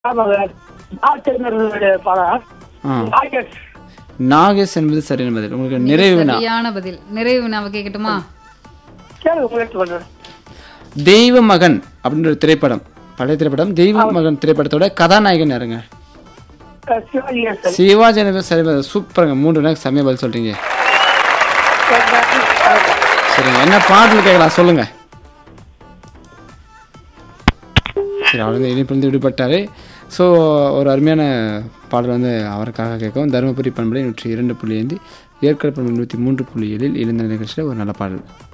ஆமாங்க நாகச்சந்திரனுடைய படம் ஆ நாகேஷ் நாகேஷ் என்பது சரியான பதில் உங்களுக்கு நிறைவு வினா சரியான பதில் நிறைவு வினாவை கேட்கட்டுமா கேளுங்க முயற்சி பண்றேன் தெய்வ மகன் அப்படின்ற ஒரு திரைப்படம் பழைய திரைப்படம் தெய்வ மகன் திரைப்படத்தோட கதாநாயகன் யாருங்க அஹ் சிவாஜி கணேசன். சிவாஜி கணேசன் சரி பதில் சூப்பருங்க மூன்று நேரம் செம்மையா பதில் சொல்றீங்க சரிங்க என்ன பாடல் கேட்கலாம் சொல்லுங்க சரி அவர் வந்து இனிப்பிலிருந்து விடுபட்டாரு ஸோ ஒரு அருமையான பாடல் வந்து அவருக்காக கேட்கும் தருமபுரி பண்பலை நூற்றி இரண்டு புள்ளி ஐந்து ஏற்கனவே பண்பலை நூற்றி மூன்று புள்ளி ஏழில் இளைஞர் நிகழ்ச்சியில் ஒரு நல்ல பாடல்